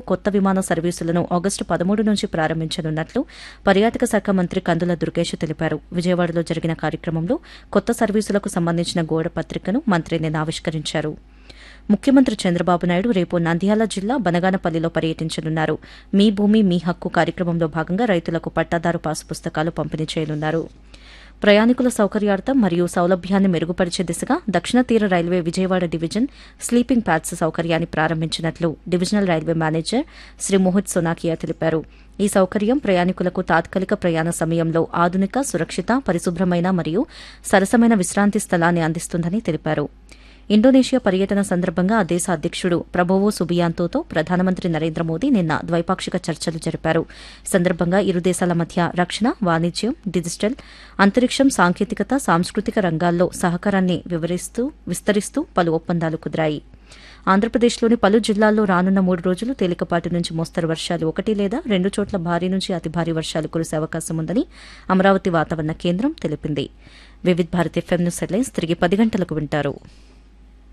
కొత్త విమాన సర్వీసులను ఆగస్టు పదమూడు నుంచి ప్రారంభించనున్నట్లు పర్యాటక శాఖ మంత్రి కందుల దుర్గేష్ తెలిపారు విజయవాడలో జరిగిన కార్యక్రమంలో కొత్త సర్వీసులకు సంబంధించిన గోడ పత్రికను మంత్రి నిన్న ఆవిష్కరించారు ముఖ్యమంత్రి చంద్రబాబు నాయుడు రేపు నంద్యాల జిల్లా బనగానపల్లిలో పర్యటించనున్నారు మీ భూమి మీ హక్కు కార్యక్రమంలో భాగంగా రైతులకు పట్టాదారు పాసు పుస్తకాలు పంపిణీ చేయనున్నారు ప్రయాణికుల సౌకర్యార్థం మరియు సౌలభ్యాన్ని మెరుగుపరిచే దిశగా దక్షిణ తీర railway Vijayawada division sleeping pods సౌకర్యాన్ని ప్రారంభించినట్లు divisional railway manager Shri Mohit Sonakia తెలిపారు ఈ సౌకర్యం ప్రయాణికులకు తాత్కాలిక ప్రయాణ సమయంలో ఆధునిక సురక్షిత పరిశుభ్రమైన మరియు సరసమైన విశ్రాంతి స్థలాన్ని అందిస్తుందని తెలిపారు ఇండోనేషియా పర్యటన సందర్భంగా ఆ దేశ అధ్యక్షుడు ప్రభోవో సుబియాంతోతో ప్రధానమంత్రి నరేంద్ర మోదీ నిన్న ద్వైపాక్షిక చర్చలు జరిపారు ఈ సందర్భంగా ఇరు దేశాల మధ్య రక్షణ వాణిజ్యం డిజిటల్ అంతరిక్షం సాంకేతికత సాంస్కృతిక రంగాల్లో సహకారాన్ని వివరిస్తూ విస్తరిస్తూ పలు ఒప్పందాలు కుదిరాయి ఆంధ్రప్రదేశ్లోని పలు జిల్లాల్లో రానున్న మూడు రోజులు తేలికపాటి నుంచి మోస్తరు వర్షాలు ఒకటి లేదా రెండు చోట్ల భారీ నుంచి అతి భారీ వర్షాలు కురిసే అవకాశం ఉందని అమరావతి వాతావరణ కేంద్రం తెలిపింది Vividh Bharat FM news headlines తిరిగి పది గంటలకు వింటారు